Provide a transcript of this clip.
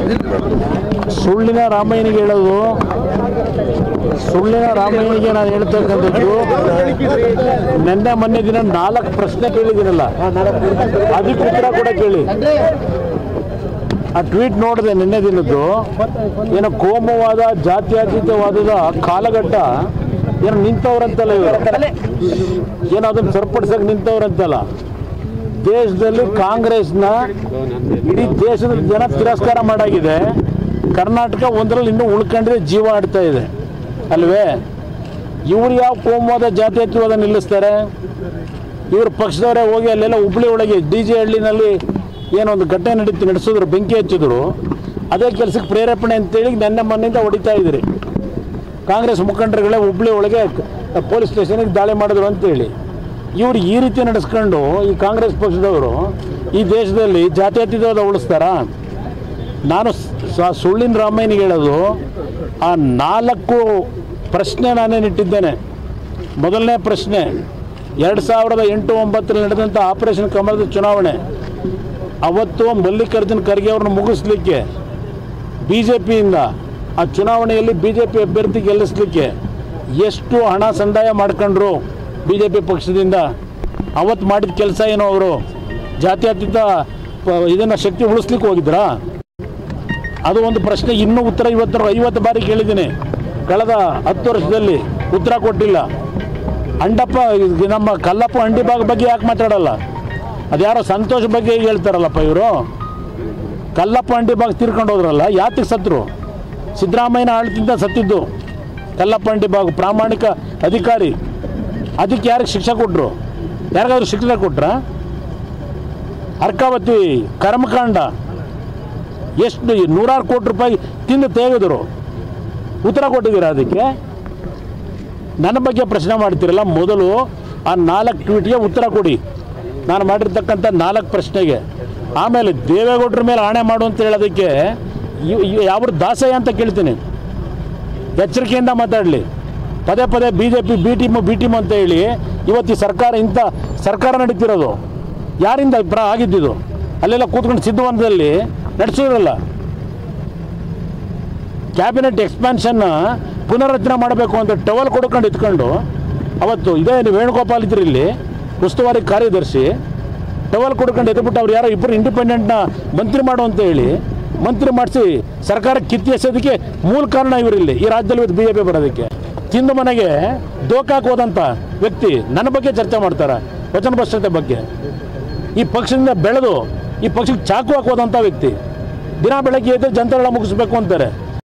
ಸುಳ್ಳಿನ ರಾಮಾಯಣಿಗೆ ಹೇಳೋದು ಸುಳ್ಳಿನ ರಾಮಾಯಣಿಗೆ ನಾನು ಹೇಳ್ತಕ್ಕಂಥದ್ದು ನೆನ್ನೆ ಮೊನ್ನೆ ದಿನ ನಾಲ್ಕು ಪ್ರಶ್ನೆ ಕೇಳಿದ್ದೀನಲ್ಲ ಅದಕ್ಕೆ ಉತ್ತರ ಕೂಡ ಕೇಳಿ ಆ ಟ್ವೀಟ್ ನೋಡಿದೆ ನಿನ್ನೆ ದಿನದ್ದು ಏನೋ ಕೋಮುವಾದ ಜಾತ್ಯತೀತವಾದದ ಕಾಲಘಟ್ಟ ಏನೋ ನಿಂತವ್ರಂತಲ್ಲ ಇವರು ಏನೋ ಅದನ್ನು ಸರಿಪಡಿಸಕ್ಕೆ ನಿಂತವ್ರಂತಲ್ಲ ದೇಶದಲ್ಲಿ ಕಾಂಗ್ರೆಸ್ನ ಇಡೀ ದೇಶದ ಜನ ತಿರಸ್ಕಾರ ಮಾಡಾಗಿದೆ ಕರ್ನಾಟಕ ಒಂದರಲ್ಲಿ ಇನ್ನೂ ಉಳ್ಕೊಂಡಿದೆ ಜೀವ ಆಡ್ತಾ ಇದೆ ಅಲ್ವೇ ಇವ್ರು ಯಾವ ಕೋಮುವಾದ ಜಾತ್ಯತೀತವಾದ ನಿಲ್ಲಿಸ್ತಾರೆ ಇವ್ರ ಪಕ್ಷದವರೇ ಹೋಗಿ ಅಲ್ಲೆಲ್ಲ ಹುಬ್ಳಿ ಒಳಗೆ ಡಿ ಜೆ ಹಳ್ಳಿನಲ್ಲಿ ಏನೊಂದು ಘಟನೆ ನಡೀತು ನಡೆಸಿದ್ರು ಬೆಂಕಿ ಹಚ್ಚಿದ್ರು ಅದೇ ಕೆಲಸಕ್ಕೆ ಪ್ರೇರೇಪಣೆ ಅಂತೇಳಿ ನೆನ್ನೆ ಮೊನ್ನೆಯಿಂದ ಹೊಡಿತಾ ಇದ್ರಿ ಕಾಂಗ್ರೆಸ್ ಮುಖಂಡರುಗಳೇ ಹುಬ್ಳಿ ಒಳಗೆ ಕ- ಪೊಲೀಸ್ ಸ್ಟೇಷನಿಗೆ ದಾಳಿ ಮಾಡಿದ್ರು ಅಂತೇಳಿ ಇವ್ರು ಈ ರೀತಿ ನಡೆಸ್ಕೊಂಡು ಈ ಕಾಂಗ್ರೆಸ್ ಪಕ್ಷದವರು ಈ ದೇಶದಲ್ಲಿ ಜಾತ್ಯತೀತವಾದ ಉಳಿಸ್ತಾರಾ ನಾನು ಸ- ಸುಳ್ಳಿನ ರಾಮಾಯಣಿಗೆ ಹೇಳೋದು ಆ ನಾಲ್ಕು ಪ್ರಶ್ನೆ ನಾನೇನಿಟ್ಟಿದ್ದೇನೆ ಮೊದಲನೇ ಪ್ರಶ್ನೆ ಎರಡು ಸಾವಿರದ ಎಂಟು ಒಂಬತ್ತರಲ್ಲಿ ನಡೆದಂಥ ಆಪರೇಷನ್ ಕಮಲದ ಚುನಾವಣೆ ಅವತ್ತು ಮಲ್ಲಿಕಾರ್ಜುನ್ ಖರ್ಗೆ ಅವ್ರನ್ನ ಮುಗಿಸ್ಲಿಕ್ಕೆ ಬಿ ಜೆ ಪಿಯಿಂದ ಆ ಚುನಾವಣೆಯಲ್ಲಿ ಬಿ ಜೆ ಪಿ ಅಭ್ಯರ್ಥಿ ಗೆಲ್ಲಿಸ್ಲಿಕ್ಕೆ ಎಷ್ಟು ಹಣ ಸಂದಾಯ ಮಾಡ್ಕೊಂಡ್ರು ಬಿ ಜೆ ಪಿ ಪಕ್ಷದಿಂದ ಅವತ್ತು ಮಾಡಿದ ಕೆಲಸ ಏನೋ ಅವರು ಜಾತ್ಯತೀತ ಇದನ್ನು ಶಕ್ತಿ ಉಳಿಸ್ಲಿಕ್ಕೆ ಹೋಗಿದ್ರಾ ಅದು ಒಂದು ಪ್ರಶ್ನೆ ಇನ್ನೂ ಉತ್ತರ ಇವತ್ತರ ಐವತ್ತು ಬಾರಿ ಕೇಳಿದ್ದೀನಿ ಕಳೆದ ಹತ್ತು ವರ್ಷದಲ್ಲಿ ಉತ್ತರ ಕೊಟ್ಟಿಲ್ಲ ಅಂಡಪ್ಪ ಇದು ನಮ್ಮ ಕಲ್ಲಪ್ಪ ಅಂಡಿಬಾಗ್ ಬಗ್ಗೆ ಯಾಕೆ ಮಾತಾಡಲ್ಲ ಅದ್ಯಾರೋ ಸಂತೋಷ್ ಬಗ್ಗೆ ಈಗ ಹೇಳ್ತಾರಲ್ಲಪ್ಪ ಇವರು ಕಲ್ಲಪ್ಪ ಅಂಡಿಬಾಗ್ ತೀರ್ಕೊಂಡು ಹೋದ್ರಲ್ಲ ಯಾತಕ್ಕೆ ಸತ್ರು ಸಿದ್ದರಾಮಯ್ಯನ ಆಳ್ತಿಂದ ಸತ್ತಿದ್ದು ಕಲ್ಲಪ್ಪ ಅಂಡಿಬಾಗ್ ಪ್ರಾಮಾಣಿಕ ಅಧಿಕಾರಿ ಅದಕ್ಕೆ ಯಾರಿಗೆ ಶಿಕ್ಷೆ ಕೊಟ್ಟರು ಯಾರಿಗಾದ್ರೂ ಶಿಕ್ಷೆ ಕೊಟ್ರಾ ಅರ್ಕಾವತಿ ಕರ್ಮಕಾಂಡ ಎಷ್ಟು ನೂರಾರು ಕೋಟಿ ರೂಪಾಯಿ ತಿಂದು ತೆಗೆದರು ಉತ್ತರ ಕೊಟ್ಟಿದ್ದೀರಾ ಅದಕ್ಕೆ ನನ್ನ ಬಗ್ಗೆ ಪ್ರಶ್ನೆ ಮಾಡ್ತೀರಲ್ಲ ಮೊದಲು ಆ ನಾಲ್ಕು ಟ್ವೀಟ್ಗೆ ಉತ್ತರ ಕೊಡಿ ನಾನು ಮಾಡಿರ್ತಕ್ಕಂಥ ನಾಲ್ಕು ಪ್ರಶ್ನೆಗೆ ಆಮೇಲೆ ದೇವೇಗೌಡರ ಮೇಲೆ ಆಣೆ ಮಾಡು ಅಂತ ಹೇಳೋದಕ್ಕೆ ಯಾವ ದಾಸಯ್ಯ ಅಂತ ಕೇಳ್ತೀನಿ ಎಚ್ಚರಿಕೆಯಿಂದ ಮಾತಾಡಲಿ ಪದೇ ಪದೇ B J P B team B team ಅಂತ ಹೇಳಿ ಇವತ್ತು ಈ ಸರ್ಕಾರ ಇಂಥ ಸರ್ಕಾರ ನಡೀತಿರೋದು ಯಾರಿಂದ ಪ್ರ ಆಗಿದ್ದಿದ್ದು ಅಲ್ಲೆಲ್ಲ ಕೂತ್ಕೊಂಡು ಸಿದ್ಧವನದಲ್ಲಿ ನಡೆಸಿದ್ರಲ್ಲ ಕ್ಯಾಬಿನೆಟ್ ಎಕ್ಸ್ಪಾನ್ಷನ್ನ ಪುನರ್ರಚನೆ ಮಾಡಬೇಕು ಅಂತ ಟವಲ್ ಕೊಡ್ಕೊಂಡು ಇಟ್ಕೊಂಡು ಅವತ್ತು ಇದೇ ನೀವು ವೇಣುಗೋಪಾಲ್ ಇದ್ರಿ ಇಲ್ಲಿ ಉಸ್ತುವಾರಿ ಕಾರ್ಯದರ್ಶಿ ಟವಲ್ ಕೊಡ್ಕೊಂಡು ಎದ್ಬಿಟ್ಟು ಅವ್ರು ಯಾರೋ ಇಬ್ಬರು ಇಂಡಿಪೆಂಡೆಂಟ್ನ ಮಂತ್ರಿ ಮಾಡು ಅಂತ ಹೇಳಿ ಮಂತ್ರಿ ಮಾಡಿಸಿ ಸರ್ಕಾರ ಕಿತ್ತಿ ಎಸೋದಕ್ಕೆ ಮೂಲ ಕಾರಣ ಇವರಿಲ್ಲಿ ಈ ರಾಜ್ಯದಲ್ಲಿ ಇವತ್ತು ಬಿ ಜೆ ಪಿ ಬರೋದಕ್ಕೆ ತಿಂದು ಮನೆಗೆ ದೋಖಾಕ್ ಹೋದಂಥ ವ್ಯಕ್ತಿ ನನ್ನ ಬಗ್ಗೆ ಚರ್ಚೆ ಮಾಡ್ತಾರೆ ವಚನಭ್ರಷ್ಟತೆ ಬಗ್ಗೆ ಈ ಪಕ್ಷದಿಂದ ಬೆಳೆದು ಈ ಪಕ್ಷಕ್ಕೆ ಚಾಕು ಹಾಕೋದಂಥ ವ್ಯಕ್ತಿ ದಿನ ಬೆಳಗ್ಗೆ ಎದ್ದು ಜನತೆಗಳ ಮುಗಿಸ್ಬೇಕು ಅಂತಾರೆ